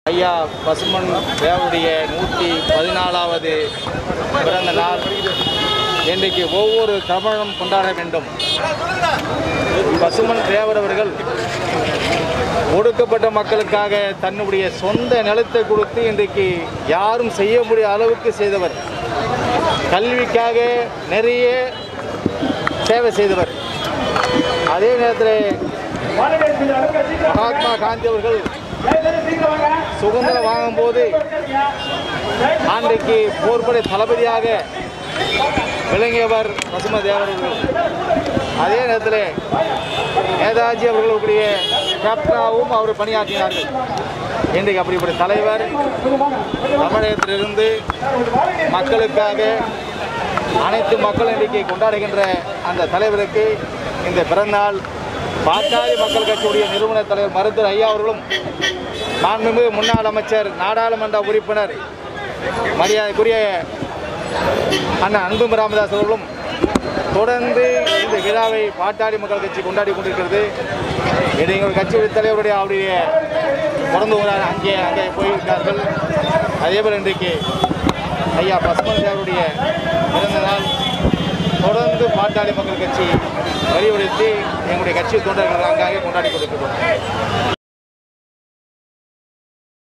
ஐயா பசுமன் தேவருடைய நூற்றி பதினாலாவது பிறந்த நாள் இன்றைக்கு ஒவ்வொரு தமிழனும் கொண்டாட வேண்டும் பசுமன் தேவர் அவர்கள் ஒடுக்கப்பட்ட மக்களுக்காக தன்னுடைய சொந்த நிலத்தை கொடுத்து இன்றைக்கு யாரும் செய்ய முடியாத அளவுக்கு செய்தவர் கல்விக்காக நிறைய சேவை செய்தவர் அதே நேரத்தில் மகாத்மா காந்தி அவர்கள் சுதந்திரம் வாங்கும்போது அன்றைக்கு போர்ப்படை தளபதியாக விளங்கியவர் பசும தேவர் அவர்கள் அதே நேரத்தில் நேதாஜி அவர்களுடைய கேப்டனாகவும் அவர் பணியாற்றினார்கள் இன்றைக்கு அப்படிப்பட்ட தலைவர் தமிழகத்திலிருந்து மக்களுக்காக அனைத்து மக்களும் இன்றைக்கு கொண்டாடுகின்ற அந்த தலைவருக்கு இந்த பிறந்தநாள் பாட்டாளி மக்கள் கட்சியுடைய நிறுவன தலைவர் மருத்துவர் ஐயா அவர்களும் மாண்புமிகு முன்னாள் அமைச்சர் நாடாளுமன்ற உறுப்பினர் மரியாதைக்குரிய அண்ணன் அன்பும் ராமதாஸ் அவர்களும் தொடர்ந்து இந்த விழாவை பாட்டாளி மக்கள் கட்சி கொண்டாடி கொண்டிருக்கிறது இது எங்கள் கட்சியுடைய தலைவருடைய அவருடைய பிறந்த ஊரான அங்கே அங்கே போயிருக்கார்கள் அதேபோல் இன்றைக்கு ஐயா பசுமன் தேவருடைய பிறந்த நாள் தொடர்ந்து பாட்டாளி மக்கள் கட்சி வலியுறுத்தி எங்களுடைய கட்சி தொண்டர்கள் அங்காங்கே கொண்டாடி கொண்டிருக்கிறோம்